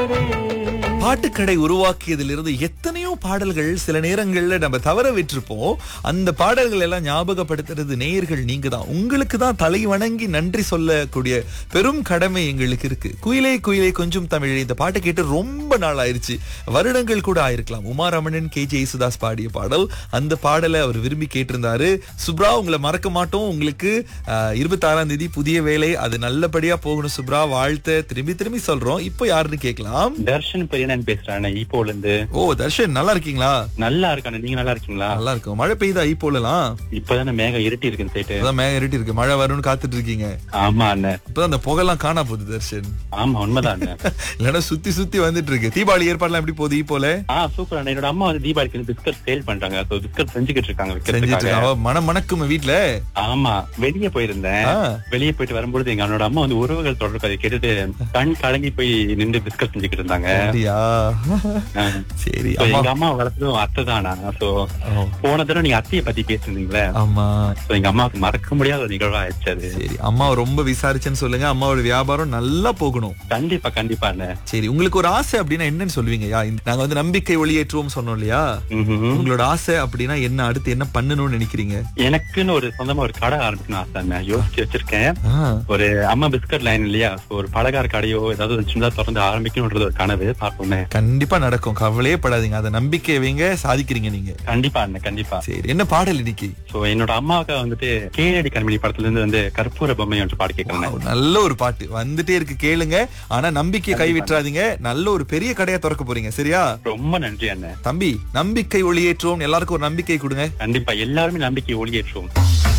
பாட்டுக்கடை உருவாக்கியதிலிருந்து எத்தனையோ பாடல்கள் சில நேரங்கள்ல நம்ம தவற விட்டிருப்போம் அந்த பாடல்கள் எல்லாம் ஞாபகப்படுத்துறது நேயர்கள் நீங்க தான் உங்களுக்கு தான் தலை வணங்கி நன்றி சொல்லக்கூடிய பெரும் கடமை எங்களுக்கு இருக்கு குயிலே குயிலே கொஞ்சம் தமிழ் இந்த பாட்டை கேட்டு ரொம்ப நாள் ஆயிருச்சு வருடங்கள் கூட ஆயிருக்கலாம் உமாரமணன் கே ஜே யேசுதாஸ் பாடிய பாடல் அந்த பாடலை அவர் விரும்பி கேட்டிருந்தாரு சுப்ரா உங்களை மறக்க மாட்டோம் உங்களுக்கு இருபத்தி ஆறாம் தேதி புதிய வேலை அது நல்லபடியா போகணும் சுப்ரா வாழ்த்த திரும்பி திரும்பி சொல்றோம் இப்போ யாருன்னு கேட்கலாம் தர்ஷன் பெரியனன் பேசுறேன் ஈப்போல இருந்து ஓ தர்ஷன் நல்லா இருக்கீங்களா நல்லா இருக்கானே நீங்க நல்லா இருக்கீங்களா நல்லா இருக்கும் மழை பெய்யுதா இப்போலாம் இப்பதானே மேகம் இருட்டி இருக்குன்னு சொல்லிட்டு அதான் மேகம் இருட்டி இருக்கு மழை வரும்னு காத்துட்டு இருக்கீங்க ஆமா அண்ணன் இப்பதான் அந்த புகைலாம் காணா போகுது தர்ஷன் ஆமா உண்மைதான் அண்ணன் இல்லைன்னா சுத்தி சுத்தி வந்துட்டு இருக்கு தீபாவளி ஏற்பாடுலாம் எப்படி போகுது இப்போல ஆ சூப்பர் அண்ணன் என்னோட அம்மா வந்து தீபாவளிக்கு வந்து பிஸ்கட் சேல் பண்றாங்க சோ பிஸ்கட் செஞ்சுக்கிட்டு இருக்காங்க செஞ்சிட்டு விக்கிறதுக்காக இருக்கா? அவ மனம் மணக்கும் வீட்டுல ஆமா வெளியே போயிருந்தேன் ஆ. வெளியே போயிட்டு வரும்பொழுது எங்க அண்ணனோட அம்மா வந்து உறவுகள் தொடர்பு அதை கேட்டுட்டு கண் கலங்கி போய் நின்று பிஸ்கட் செஞ்சுக்கிட்டு இருந்தாங்க அப்படியா ஆ. சரி So, அம்மா எங்க அம்மா வளர்த்ததும் அத்தை தானா சோ ஓ, போன தடவை நீங்க அத்தையை பத்தி பேசிருந்தீங்களே ஆமா சோ எங்க அம்மாவுக்கு மறக்க முடியாத ஒரு நிகழ்வா ஆயிடுச்சு அது சரி அம்மா ரொம்ப விசாரிச்சேன்னு சொல்லுங்க அம்மாவோட வியாபாரம் நல்லா போகணும் கண்டிப்பா கண்டிப்பா அண்ணன் சரி உங்களுக்கு ஒரு ஆசை அப்படின்னா என்னன்னு சொல்லுவீங்க யா இந்த- நாங்க வந்து நம்பிக்கை ஒளியேற்றுவோம் சொன்னோம் இல்லையா ம்ஹும். உங்களோட ஆசை அப்படின்னா என்ன அடுத்து என்ன பண்ணணும்னு நினைக்கிறீங்க எனக்குன்னு ஒரு சொந்தமா ஒரு கடை ஆரம்பிக்கணும் ஆசை அண்ணன் யோசிச்சு வச்சிருக்கேன் ஆ, ஒரு அம்மா பிஸ்கட் லைன் இல்லையா So, ஒரு பலகார கடையோ ஏதாவது ஒரு சின்னதா திறந்து ஆரம்பிக்கணும்ன்றது ஒரு கனவு பார்ப்போமே கண்டிப்பா நடக்கும் கவலையே படாதீங்க அதை நம்பிக்கை வைங்க சாதிக்கிறீங்க நீங்க கண்டிப்பா அண்ணன் கண்டிப்பா சரி என்ன பாடல் இன்னைக்கு சோ என்னோட அம்மாவுக்கு வந்துட்டு கேரடி கண்மணி படத்துல இருந்து வந்து கற்பூர பொம்மை என்று பாடு கேட்கறேன் Wow, நல்ல ஒரு பாட்டு வந்துட்டே இருக்கு கேளுங்க ஆனா நம்பிக்கையை கைவிட்டுறாதீங்க நல்ல ஒரு பெரிய கடையா திறக்க போறீங்க சரியா ரொம்ப நன்றி அண்ணன் தம்பி நம்பிக்கை ஒளியேற்றுவோம் எல்லாருக்கும் ஒரு நம்பிக்கை கொடுங்க கண்டிப்பா எல்லாருமே நம்பிக்கை ஒளியேற்றுவோம்